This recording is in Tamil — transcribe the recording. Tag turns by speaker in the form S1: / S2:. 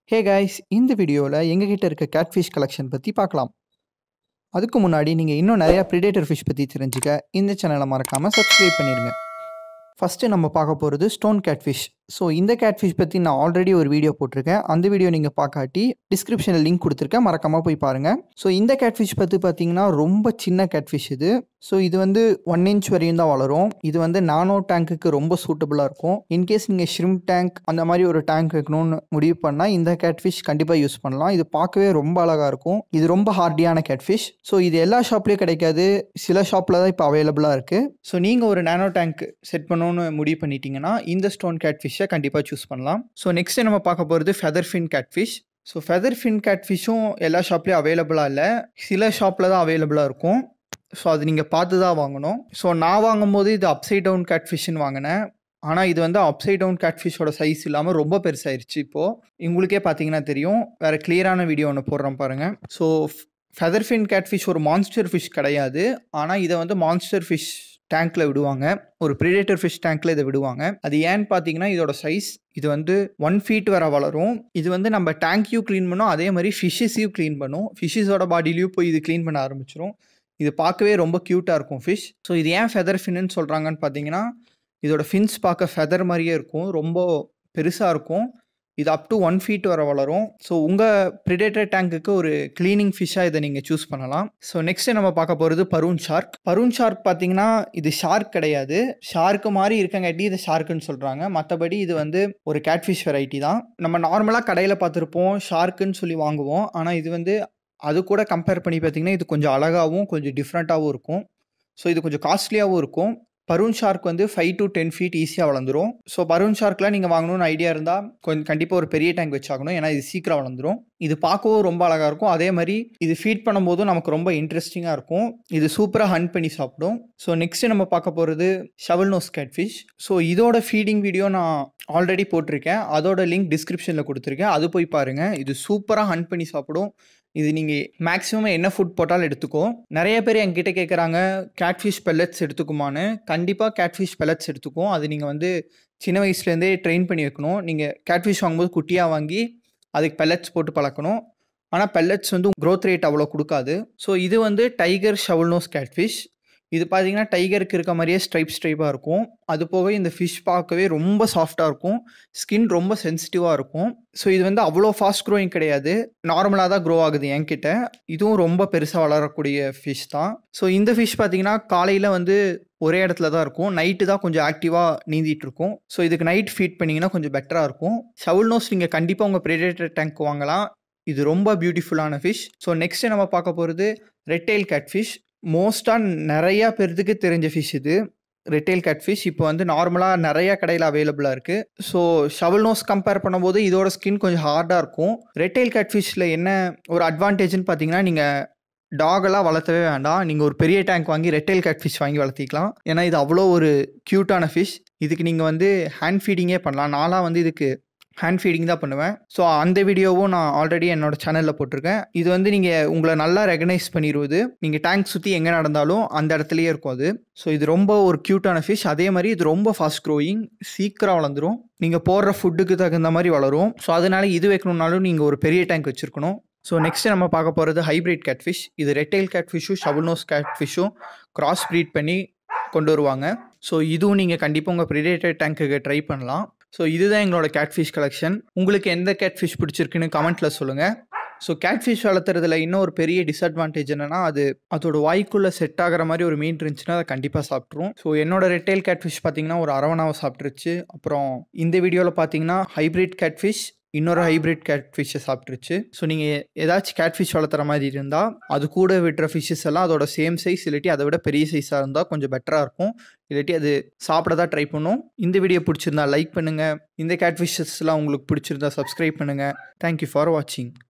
S1: ஹே கைஸ் இந்த வீடியோவில் எங்ககிட்ட இருக்க கேட்ஃபிஷ் கலெக்ஷன் பற்றி பார்க்கலாம் அதுக்கு முன்னாடி நீங்கள் இன்னும் நிறையா ப்ரிடேட்டர் ஃபிஷ் பற்றி தெரிஞ்சுக்க இந்த சேனலை மறக்காமல் சப்ஸ்கிரைப் பண்ணிடுங்க ஃபஸ்ட்டு நம்ம பார்க்க போகிறது ஸ்டோன் கேட்ஃபிஷ் ஸோ இந்த கேட்ஃபிஷ் பற்றி நான் ஆல்ரெடி ஒரு வீடியோ போட்டிருக்கேன் அந்த வீடியோ நீங்கள் பார்க்காட்டி டிஸ்கிரிப்ஷனில் லிங்க் கொடுத்துருக்கேன் மறக்காமல் போய் பாருங்கள் ஸோ இந்த கேட்ஃபிஷ் பற்றி பார்த்தீங்கன்னா ரொம்ப சின்ன கேட்ஃபிஷ் இது ஸோ இது வந்து ஒன் இன்ச் வரையும் தான் வளரும் இது வந்து நானோ டேங்க்குக்கு ரொம்ப சூட்டபுளாக இருக்கும் இன்கேஸ் நீங்கள் ஷ்ரிம் டேங்க் அந்த மாதிரி ஒரு டேங்க் வைக்கணும்னு முடிவு பண்ணால் இந்த கேட்ஃபிஷ் கண்டிப்பாக யூஸ் பண்ணலாம் இது பார்க்கவே ரொம்ப அழகாக இருக்கும் இது ரொம்ப ஹார்டியான கேட்ஃபிஷ் ஸோ இது எல்லா ஷாப்லேயும் கிடைக்காது சில ஷாப்பில் தான் இப்போ அவைலபிளாக இருக்குது ஸோ நீங்கள் ஒரு நானோ டேங்க் செட் பண்ணணும்னு முடிவு பண்ணிட்டீங்கன்னா இந்த ஸ்டோன் கேட்ஃபிஷ்ஷை கண்டிப்பாக சூஸ் பண்ணலாம் ஸோ நெக்ஸ்ட் நம்ம பார்க்க போகிறது feather fin catfish so feather fin கேட்ஃபிஷ்ஷும் எல்லா ஷாப்லேயும் அவைலபிளாக இல்லை சில ஷாப்பில் தான் அவைலபிளாக இருக்கும் ஸோ அது நீங்கள் பார்த்து தான் வாங்கணும் ஸோ நான் வாங்கும்போது இது அப்சைட் டவுன் கேட்ஃபிஷ்னு வாங்கினேன் ஆனால் இது வந்து அப்சைட் டவுன் கேட்ஃபிஷோட சைஸ் இல்லாமல் ரொம்ப பெருசாயிருச்சு இப்போது உங்களுக்கே பார்த்தீங்கன்னா தெரியும் வேறு கிளியரான வீடியோ ஒன்று போடுறேன் பாருங்கள் ஸோ ஃபெதர் ஃபின் கேட்ஃபிஷ் ஒரு மான்ஸ்டர் ஃபிஷ் கிடையாது ஆனால் இதை வந்து மான்ஸ்டர் ஃபிஷ் டேங்க்ல விடுவாங்க ஒரு ப்ரிடேட்டர் ஃபிஷ் டேங்க்ல இதை விடுவாங்க அது ஏன்னு பார்த்தீங்கன்னா இதோட சைஸ் இது வந்து ஒன் ஃபீட் வர வளரும் இது வந்து நம்ம டேங்க்கையும் க்ளீன் பண்ணோம் அதே மாதிரி ஃபிஷ்ஷஸையும் க்ளீன் பண்ணும் ஃபிஷ்ஷஸோட பாடியிலையும் போய் இது க்ளீன் பண்ண ஆரம்பிச்சிரும் இது பார்க்கவே ரொம்ப க்யூட்டாக இருக்கும் ஃபிஷ் ஸோ இது ஏன் ஃபெதர் ஃபின்னு சொல்கிறாங்கன்னு பார்த்தீங்கன்னா இதோட ஃபின்ஸ் பார்க்க ஃபெதர் மாதிரியே இருக்கும் ரொம்ப பெருசாக இருக்கும் இது அப் டு ஒன் ஃபீட் வர வளரும் ஸோ உங்கள் ப்ரிடேட்டர் டேங்க்குக்கு ஒரு க்ளீனிங் ஃபிஷ்ஷாக இதை நீங்கள் சூஸ் பண்ணலாம் ஸோ நெக்ஸ்ட் நம்ம பார்க்க போகிறது பரூன் ஷார்க் பரூன் ஷார்க் பார்த்தீங்கன்னா இது ஷார்க் கிடையாது ஷார்க்கு மாதிரி இருக்கங்காட்டி இது ஷார்க்குன்னு சொல்கிறாங்க மற்றபடி இது வந்து ஒரு கேட்ஃபிஷ் வெரைட்டி தான் நம்ம நார்மலாக கடையில் பார்த்துருப்போம் ஷார்க்குன்னு சொல்லி வாங்குவோம் ஆனால் இது வந்து அது கூட கம்பேர் பண்ணி பார்த்தீங்கன்னா இது கொஞ்சம் அழகாகவும் கொஞ்சம் டிஃப்ரெண்ட்டாகவும் இருக்கும் ஸோ இது கொஞ்சம் காஸ்ட்லியாகவும் இருக்கும் பரூன் ஷார்க் வந்து ஃபைவ் டு டென் ஃபீட் ஈஸியாக வளர்ந்துரும் ஸோ பரூன் ஷார்க்கில் நீங்கள் வாங்கணும்னு ஐடியா இருந்தால் கொஞ்சம் கண்டிப்பாக ஒரு பெரிய டேங்க் வச்சாகணும் ஏன்னா இது சீக்கிரம் வளர்ந்துரும் இது பார்க்கவும் ரொம்ப அழகாக இருக்கும் அதே மாதிரி இது ஃபீட் பண்ணும்போதும் நமக்கு ரொம்ப இன்ட்ரெஸ்டிங்காக இருக்கும் இது சூப்பராக ஹண்ட் பண்ணி சாப்பிடும் ஸோ நெக்ஸ்ட் நம்ம பார்க்க போகிறது ஷவல் நோஸ் கேட்ஃபிஷ் ஸோ இதோட ஃபீடிங் வீடியோ நான் ஆல்ரெடி போட்டிருக்கேன் அதோட லிங்க் டிஸ்கிரிப்ஷனில் கொடுத்துருக்கேன் அது போய் பாருங்கள் இது சூப்பராக ஹண்ட் பண்ணி சாப்பிடும் இது நீங்கள் மேக்ஸிமம் என்ன ஃபுட் போட்டாலும் எடுத்துக்கோ நிறைய பேர் என்கிட்ட கேட்குறாங்க கேட்ஃபிஷ் பெல்லட்ஸ் எடுத்துக்குமான்னு கண்டிப்பாக கேட்ஃபிஷ் பெல்லட்ஸ் எடுத்துக்கும் அது நீங்கள் வந்து சின்ன வயசுலேருந்தே ட்ரெயின் பண்ணி வைக்கணும் நீங்கள் கேட்ஃபிஷ் வாங்கும்போது குட்டியாக வாங்கி அதுக்கு பெல்லட்ஸ் போட்டு பழக்கணும் ஆனால் பெல்லட்ஸ் வந்து க்ரோத் ரேட் அவ்வளோ கொடுக்காது ஸோ இது வந்து டைகர் ஷவல்னோஸ் கேட்ஃபிஷ் இது பார்த்தீங்கன்னா டைகருக்கு இருக்க மாதிரியே ஸ்ட்ரைப் ஸ்ட்ரைப்பாக இருக்கும் அது போக இந்த ஃபிஷ் பார்க்கவே ரொம்ப சாஃப்டாக இருக்கும் ஸ்கின் ரொம்ப சென்சிட்டிவாக இருக்கும் ஸோ இது வந்து அவ்வளோ ஃபாஸ்ட் க்ரோயிங் கிடையாது நார்மலாக தான் க்ரோ ஆகுது என்கிட்ட இதுவும் ரொம்ப பெருசாக வளரக்கூடிய ஃபிஷ் தான் ஸோ இந்த ஃபிஷ் பார்த்தீங்கன்னா காலையில் வந்து ஒரே இடத்துல தான் இருக்கும் நைட்டு தான் கொஞ்சம் ஆக்டிவாக நீந்திட்டு இருக்கும் ஸோ இதுக்கு நைட் ஃபீட் பண்ணிங்கன்னா கொஞ்சம் பெட்டராக இருக்கும் ஷவுல் நோஸ் நீங்கள் கண்டிப்பாக உங்கள் ப்ரெடேட்டர் டேங்க் வாங்கலாம் இது ரொம்ப பியூட்டிஃபுல்லான ஃபிஷ் ஸோ நெக்ஸ்ட்டு நம்ம பார்க்க போகிறது ரெட்டைல் கேட் ஃபிஷ் மோஸ்ட்டாக நிறையா பேர்த்துக்கு தெரிஞ்ச ஃபிஷ் இது ரிட்டைல் கேட்ஃபிஷ் இப்போ வந்து நார்மலாக நிறைய கடையில் அவைலபிளாக இருக்குது ஸோ ஷவல் நோஸ் கம்பேர் பண்ணும்போது இதோட ஸ்கின் கொஞ்சம் ஹார்டாக இருக்கும் ரெட்டைல் கேட்ஃபிஷில் என்ன ஒரு அட்வான்டேஜ்னு பார்த்தீங்கன்னா நீங்கள் டாகெல்லாம் வளர்த்தவே வேண்டாம் நீங்கள் ஒரு பெரிய டேங்க் வாங்கி ரெட்டைல் கேட்ஃபிஷ் வாங்கி வளர்த்திக்கலாம் ஏன்னா இது அவ்வளோ ஒரு க்யூட்டான ஃபிஷ் இதுக்கு நீங்கள் வந்து ஹேண்ட் ஃபீடிங்கே பண்ணலாம் நான்லாம் வந்து இதுக்கு ஹேண்ட் ஃபீடிங் தான் பண்ணுவேன் ஸோ அந்த வீடியோவும் நான் ஆல்ரெடி என்னோட சேனலில் போட்டிருக்கேன் இது வந்து நீங்கள் உங்களை நல்லா ரெகனைஸ் பண்ணிடுவது நீங்கள் டேங்க் சுற்றி எங்கே நடந்தாலும் அந்த இடத்துலையே இருக்கும் அது ஸோ இது ரொம்ப ஒரு க்யூட்டான ஃபிஷ் அதே மாதிரி இது ரொம்ப ஃபாஸ்ட் க்ரோயிங் சீக்கிரம் வளர்ந்துரும் நீங்கள் போடுற ஃபுட்டுக்கு தகுந்த மாதிரி வளரும் ஸோ அதனால இது வைக்கணுன்னாலும் நீங்கள் ஒரு பெரிய டேங்க் வச்சுருக்கணும் ஸோ நெக்ஸ்ட் நம்ம பார்க்க போகிறது ஹைப்ரிட் கேட்ஃபிஷ் இது ரெட்டைல் கேட்ஃபிஷும் ஷவுல்னோஸ் கேட்ஃபிஷும் கிராஸ் ப்ரீட் பண்ணி கொண்டு வருவாங்க ஸோ இதுவும் நீங்கள் கண்டிப்பாக உங்கள் ப்ரிடேட்டர் டேங்க்குக்கு ட்ரை பண்ணலாம் ஸோ இதுதான் எங்களோட கேட்ஃபிஷ் கலெக்ஷன் உங்களுக்கு எந்த கேட்ஃபிஷ் பிடிச்சிருக்குன்னு கமெண்ட்டில் சொல்லுங்கள் ஸோ கேட்ஃபிஷ் வளர்த்துறதுல இன்னும் ஒரு பெரிய டிஸ்அட்வான்டேஜ் என்னன்னா அது அதோட வாய்க்குள்ளே செட் ஆகிற மாதிரி ஒரு மீன் இருந்துச்சுன்னா அதை கண்டிப்பாக சாப்பிட்ரும் ஸோ என்னோட ரெட்டைல் கேட்ஃபிஷ் பார்த்தீங்கன்னா ஒரு அரவணாவை சாப்பிட்ருச்சு அப்புறம் இந்த வீடியோவில் பார்த்தீங்கன்னா ஹைப்ரிட் கேட்ஃபிஷ் இன்னொரு ஹைப்ரிட் கேட் ஃபிஷ்ஷை சாப்பிட்ருச்சு ஸோ நீங்கள் ஏதாச்சும் கேட் ஃபிஷ் வளர்த்துற மாதிரி இருந்தால் அது கூட விட்டுற ஃபிஷ்ஷஸ் எல்லாம் அதோட சேம் சைஸ் இல்லாட்டி அதை விட பெரிய சைஸாக இருந்தால் கொஞ்சம் பெட்டராக இருக்கும் இல்லாட்டி அது சாப்பிட தான் ட்ரை பண்ணும் இந்த வீடியோ பிடிச்சிருந்தா லைக் பண்ணுங்கள் இந்த கேட் ஃபிஷ்ஷஸ்லாம் உங்களுக்கு பிடிச்சிருந்தா சப்ஸ்கிரைப் பண்ணுங்கள் தேங்க்யூ ஃபார் வாட்சிங்